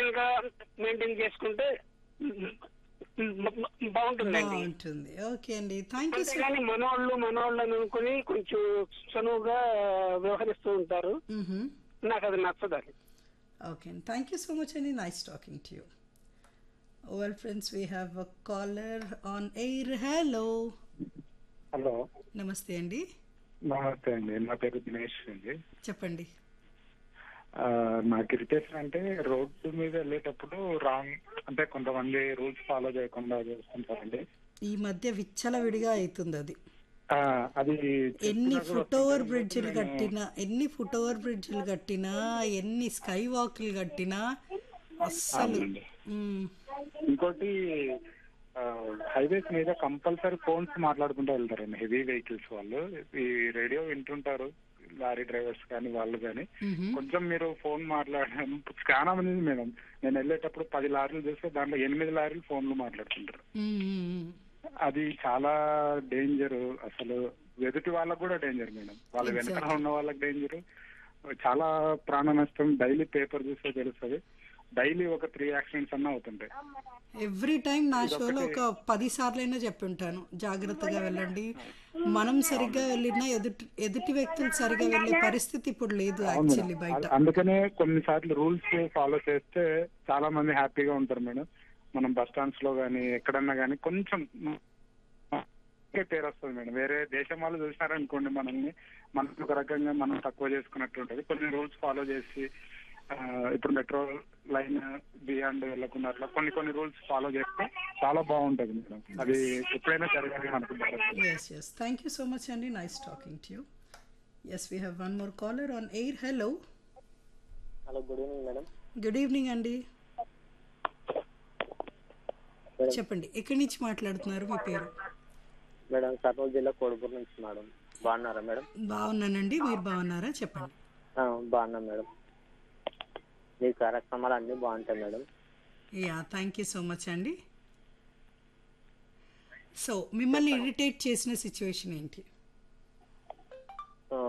కనుక మెయింటైన్ చేసుకుంటే బాగుంటుందండి బాగుంటుంది ఓకే అండి థ్యాంక్ యూ సో అంతేగాని మనోళ్ళు మనోళ్ళు అని అనుకుని కొంచెం చనువుగా వ్యవహరిస్తూ ఉంటారు నాకు అది నచ్చదు అది ఓకే అండి థ్యాంక్ యూ సో మచ్ అండి nice talking to you well friends we have a caller on air hello hello నమస్తే అండి నమస్తే అండి నా పేరు దినేష్ అండి చెప్పండి ఆ, నాకు ఇరిటేషన్ అంటే రోడ్డు మీద వెళ్ళేటప్పుడు రాంగ్ అంటే కొంతమంది రూల్స్ ఫాలో చేయకుండా చేస్తుంటారండి ఈ మధ్య విచ్చలవిడిగా అవుతుంది అది ఆ, అది ఎన్ని చెప్పినా కూడా ఫుట్ ఓవర్ కొంచెం బ్రిడ్జ్లు నేను- కట్టినా ఎన్ని ఫుట్ ఓవర్ బ్రిడ్జ్లు కట్టినా ఎన్ని స్కై వాక్లు కట్టినా అస్సలు అవునండి. మ్మ్. ఇంకోటి హైవేస్ మీద కంపల్సరీ ఫోన్స్ మాట్లాడుకుంటూ వెళ్తారండి హెవీ వెహికల్స్ వాళ్ళు ఈ రేడియో వింటుంటారు లారీ డ్రైవర్స్ కానీ వాళ్ళు కానీ మ్మ్. కొంచెం మీరు ఫోన్ మాట్లాడడం చాలా మంది మేడం నేను వెళ్ళేటప్పుడు పది లారీలు చూస్తే దాంట్లో ఎనిమిది లారీలు ఫోన్లు మాట్లాడుతుంటారు మ్మ్, మ్మ్. అది చాలా డేంజర్ అసలు ఎదుటి వాళ్ళకు కూడా డేంజర్ మేడం వాళ్ళ వెనకాల ఉన్న వాళ్ళకి డేంజర్ చాలా ప్రాణ నష్టం డైలీ పేపర్ చూస్తే తెలుస్తుంది డైలీ ఒక త్రీ యాక్సిడెంట్స్ అన్న అవుతుంటాయి ఎవ్రీ టైం నా షోలో ఒక పది సార్లైనా చెప్పుంటాను జాగ్రత్తగా వెళ్ళండి మనం సరిగ్గా వెళ్ళినా ఎదుటి ఎదుటి వ్యక్తులు సరిగ్గా వెళ్ళే పరిస్థితి ఇప్పుడు లేదు యాక్చువల్లీ బయట అ- అందుకనే కొన్నిసార్లు రూల్స్ ఫాలో చేస్తే చాలా మంది హ్యాపీగా ఉంటారు మేడం మనం బస్ స్టాండ్స్ లో గానీ ఎక్కడన్నా గానీ కొంచెం మనకే పేరు వస్తుంది మేడం వేరే దేశం వాళ్ళు చూసినారనుకోండి మనల్ని మనం ఒక రకంగా మనం తక్కువ చేసుకున్నట్టు ఉంటుంది కొన్ని రూల్స్ ఫాలో చేసి ఆ, ఇప్పుడు మెట్రో లైన్ బియాండ్ వెళ్ళకుండా అట్లా కొన్ని కొన్ని రూల్స్ ఫాలో చేస్తే చాలా బాగుంటది మేడం అది ఎప్పుడైనా జరగాలి అనుకుంటారు yes yes thank you so much అండి nice talking to you yes we have one more caller on air hello hello good evening madam good evening అండి చెప్పండి ఎక్కడి నుంచి మాట్లాడుతున్నారు మీ పేరు మేడం కర్నూలు జిల్లా కోడుపూర్ నుంచి మేడం బాగున్నారా మేడం బాగున్నానండి మీరు బాగున్నారా చెప్పండి ఆ, బాగున్నా మేడం మీ కార్యక్రమాలు అన్నీ బాగుంటాయి madam yeah thank you so much అండి సో మిమ్మల్ని ఇరిటేట్ చేసిన సిచ్యువేషన్ ఏంటి ఆ,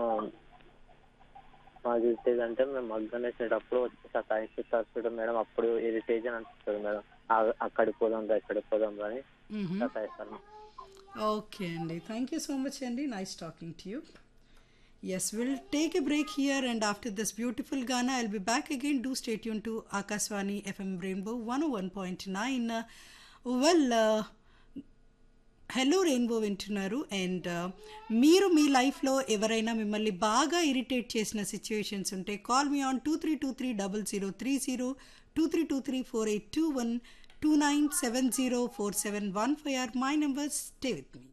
మాకు ఇరిటేజ్ అంటే మేము మగ్గం వేసేటప్పుడు వచ్చి సతాయిస్తూ తరచుడు మేడం అప్పుడు ఇరిటేజ్ అని అనిపిస్తుంది మేడం ఆ- అక్కడికి పోదాం రా ఇక్కడికి పోదాం రా అని సతాయిస్తారు ఓకే అండి థ్యాంక్ యూ సో మచ్ అండి nice talking to you yes will take a break here and after this beautiful gaana I'll be back again do stay యూన్ to Akashvani FM rainbow one one point nine well hello rainbow వింటున్నారు and మీరు మీ లైఫ్లో ఎవరైనా మిమ్మల్ని బాగా irritate చేసిన situations ఉంటే call me on two three two three double zero three zero two three two three four eight two one two nine seven zero four seven one five or my number stay with me